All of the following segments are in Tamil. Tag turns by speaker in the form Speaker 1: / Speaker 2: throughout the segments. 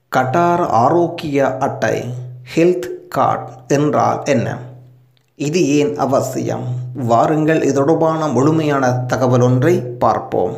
Speaker 1: கட்டார் ஆரோக்கிய அட்டை ஹெல்த் கார்ட் என்றால் என்ன இது ஏன் அவசியம் வாருங்கள் இது தொடர்பான முழுமையான தகவல் ஒன்றை பார்ப்போம்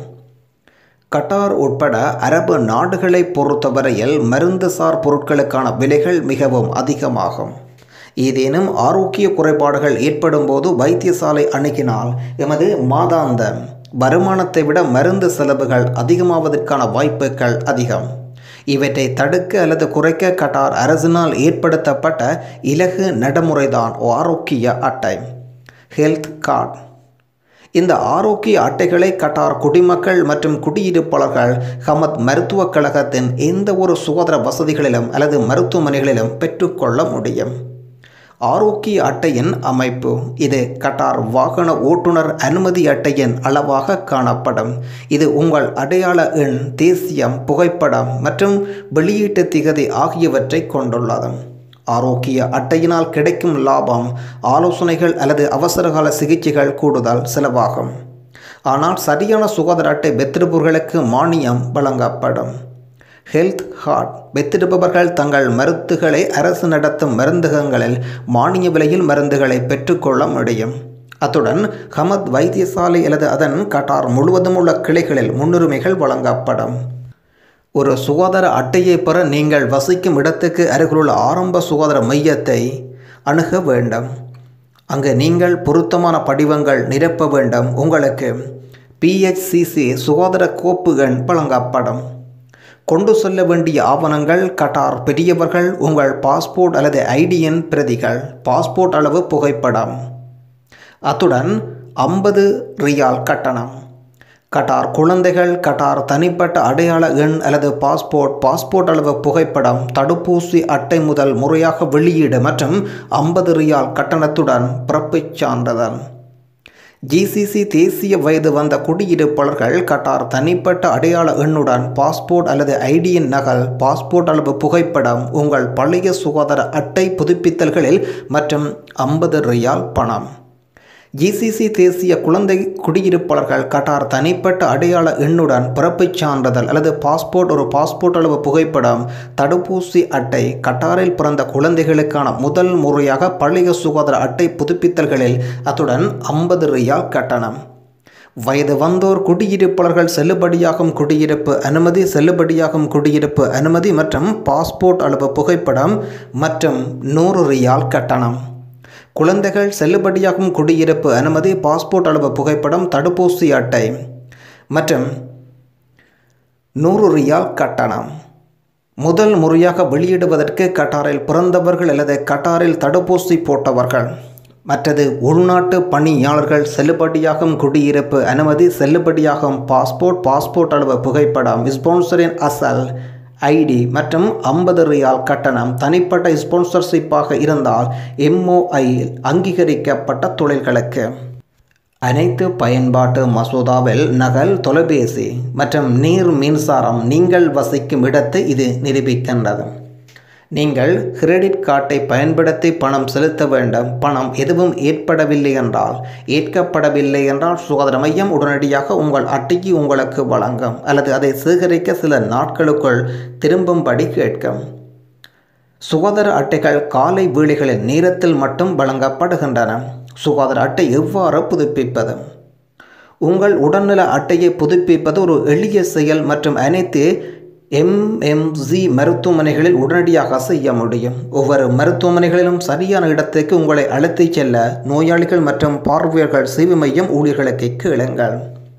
Speaker 1: கட்டார் உட்பட அரபு நாடுகளை பொறுத்தவரையில் மருந்துசார் பொருட்களுக்கான விலைகள் மிகவும் அதிகமாகும் ஏதேனும் ஆரோக்கிய குறைபாடுகள் ஏற்படும் போது வைத்தியசாலை அணுகினால் எமது மாதாந்த வருமானத்தை விட மருந்து செலவுகள் அதிகமாவதற்கான வாய்ப்புகள் அதிகம் இவற்றை தடுக்க அல்லது குறைக்க கட்டார் அரசினால் ஏற்படுத்தப்பட்ட இலகு நடைமுறைதான் ஆரோக்கிய அட்டை ஹெல்த் கார்டு இந்த ஆரோக்கிய அட்டைகளை கட்டார் குடிமக்கள் மற்றும் குடியிருப்பாளர்கள் ஹமத் மருத்துவக் கழகத்தின் எந்த ஒரு சுகாதார வசதிகளிலும் அல்லது மருத்துவமனைகளிலும் பெற்றுக்கொள்ள முடியும் ஆரோக்கிய அட்டையின் அமைப்பு இது கட்டார் வாகன ஓட்டுநர் அனுமதி அட்டையின் அளவாக காணப்படும் இது உங்கள் அடையாள எண் தேசியம் புகைப்படம் மற்றும் வெளியீட்டு திகதி ஆகியவற்றை கொண்டுள்ளது ஆரோக்கிய அட்டையினால் கிடைக்கும் லாபம் ஆலோசனைகள் அல்லது அவசரகால சிகிச்சைகள் கூடுதல் செலவாகும் ஆனால் சரியான சுகாதார அட்டை பெற்றிருப்பவர்களுக்கு மானியம் வழங்கப்படும் ஹெல்த் ஹார்ட் பெற்றிருப்பவர்கள் தங்கள் மருந்துகளை அரசு நடத்தும் மருந்தகங்களில் மானிய விலையில் மருந்துகளை பெற்றுக்கொள்ள முடியும் அத்துடன் ஹமத் வைத்தியசாலை அல்லது அதன் கட்டார் முழுவதும் உள்ள கிளைகளில் முன்னுரிமைகள் வழங்கப்படும் ஒரு சுகாதார அட்டையை பெற நீங்கள் வசிக்கும் இடத்துக்கு அருகிலுள்ள ஆரம்ப சுகாதார மையத்தை அணுக வேண்டும் அங்கு நீங்கள் பொருத்தமான படிவங்கள் நிரப்ப வேண்டும் உங்களுக்கு பிஹெச்சிசி சுகாதார கோப்பு எண் வழங்கப்படும் கொண்டு செல்ல வேண்டிய ஆவணங்கள் கட்டார் பெரியவர்கள் உங்கள் பாஸ்போர்ட் அல்லது ஐடியின் பிரதிகள் பாஸ்போர்ட் அளவு புகைப்படம் அத்துடன் ஐம்பது ரியால் கட்டணம் கட்டார் குழந்தைகள் கட்டார் தனிப்பட்ட அடையாள எண் அல்லது பாஸ்போர்ட் பாஸ்போர்ட் அளவு புகைப்படம் தடுப்பூசி அட்டை முதல் முறையாக வெளியீடு மற்றும் ஐம்பது ரியால் கட்டணத்துடன் பிறப்புச் சான்றிதழ் ஜிசிசி தேசிய வயது வந்த குடியிருப்பாளர்கள் கட்டார் தனிப்பட்ட அடையாள எண்ணுடன் பாஸ்போர்ட் அல்லது ஐடியின் நகல் பாஸ்போர்ட் அளவு புகைப்படம் உங்கள் பழைய சுகாதார அட்டை புதுப்பித்தல்களில் மற்றும் ஐம்பது ரியால் பணம் ஜிசிசி தேசிய குழந்தை குடியிருப்பாளர்கள் கட்டார் தனிப்பட்ட அடையாள எண்ணுடன் பிறப்புச் சான்றிதழ் அல்லது பாஸ்போர்ட் ஒரு பாஸ்போர்ட் அளவு புகைப்படம் தடுப்பூசி அட்டை கட்டாரில் பிறந்த குழந்தைகளுக்கான முதல் முறையாக பழைய சுகாதார அட்டை புதுப்பித்தல்களில் அத்துடன் ஐம்பது ரியால் கட்டணம் வயது வந்தோர் குடியிருப்பாளர்கள் செல்லுபடியாகும் குடியிருப்பு அனுமதி செல்லுபடியாகும் குடியிருப்பு அனுமதி மற்றும் பாஸ்போர்ட் அளவு புகைப்படம் மற்றும் நூறு ரியால் கட்டணம் குழந்தைகள் செல்லுபடியாகும் குடியிருப்பு அனுமதி பாஸ்போர்ட் அளவு புகைப்படம் தடுப்பூசி அட்டை மற்றும் நூறு ரியால் கட்டணம் முதல் முறையாக வெளியிடுவதற்கு கட்டாரில் பிறந்தவர்கள் அல்லது கட்டாரில் தடுப்பூசி போட்டவர்கள் மற்றது உள்நாட்டு பணியாளர்கள் செல்லுபடியாகும் குடியிருப்பு அனுமதி செல்லுபடியாகும் பாஸ்போர்ட் பாஸ்போர்ட் அளவு புகைப்படம் ஸ்பான்சரின் அசல் ஐடி மற்றும் ஐம்பது ரியால் கட்டணம் தனிப்பட்ட ஸ்பான்சர்ஷிப்பாக இருந்தால் எம்ஓஐ அங்கீகரிக்கப்பட்ட தொழில்களுக்கு அனைத்து பயன்பாட்டு மசோதாவில் நகல் தொலைபேசி மற்றும் நீர் மின்சாரம் நீங்கள் வசிக்கும் இடத்தை இது நிரூபிக்கின்றது நீங்கள் கிரெடிட் கார்டை பயன்படுத்தி பணம் செலுத்த வேண்டும் பணம் எதுவும் ஏற்படவில்லை என்றால் ஏற்கப்படவில்லை என்றால் சுகாதார மையம் உடனடியாக உங்கள் அட்டையை உங்களுக்கு வழங்கும் அல்லது அதை சேகரிக்க சில நாட்களுக்குள் திரும்பும்படி கேட்கும் சுகாதார அட்டைகள் காலை வேளைகளில் நேரத்தில் மட்டும் வழங்கப்படுகின்றன சுகாதார அட்டை எவ்வாறு புதுப்பிப்பது உங்கள் உடல்நல அட்டையை புதுப்பிப்பது ஒரு எளிய செயல் மற்றும் அனைத்து எம்எம்சி மருத்துவமனைகளில் உடனடியாக செய்ய முடியும் ஒவ்வொரு மருத்துவமனைகளிலும் சரியான இடத்துக்கு உங்களை அழைத்துச் செல்ல நோயாளிகள் மற்றும் பார்வையர்கள் சேவை மையம் ஊழியர்களுக்கு கேளுங்கள்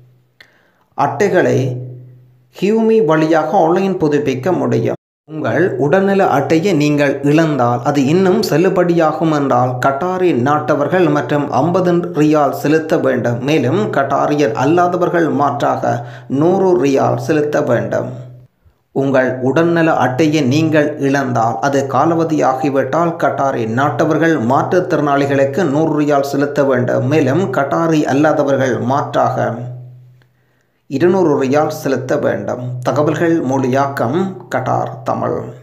Speaker 1: அட்டைகளை ஹியூமி வழியாக ஆன்லைன் புதுப்பிக்க முடியும் உங்கள் உடல்நல அட்டையை நீங்கள் இழந்தால் அது இன்னும் செல்லுபடியாகும் என்றால் கட்டாரி நாட்டவர்கள் மற்றும் ஐம்பது ரியால் செலுத்த வேண்டும் மேலும் கட்டாரியர் அல்லாதவர்கள் மாற்றாக நூறு ரியால் செலுத்த வேண்டும் உங்கள் உடல்நல அட்டையை நீங்கள் இழந்தால் அது காலாவதியாகிவிட்டால் கட்டாரி நாட்டவர்கள் மாற்றுத்திறனாளிகளுக்கு நூறு ரியால் செலுத்த வேண்டும் மேலும் கட்டாரி அல்லாதவர்கள் மாற்றாக இருநூறு ரியால் செலுத்த வேண்டும் தகவல்கள் மொழியாக்கம் கட்டார் தமிழ்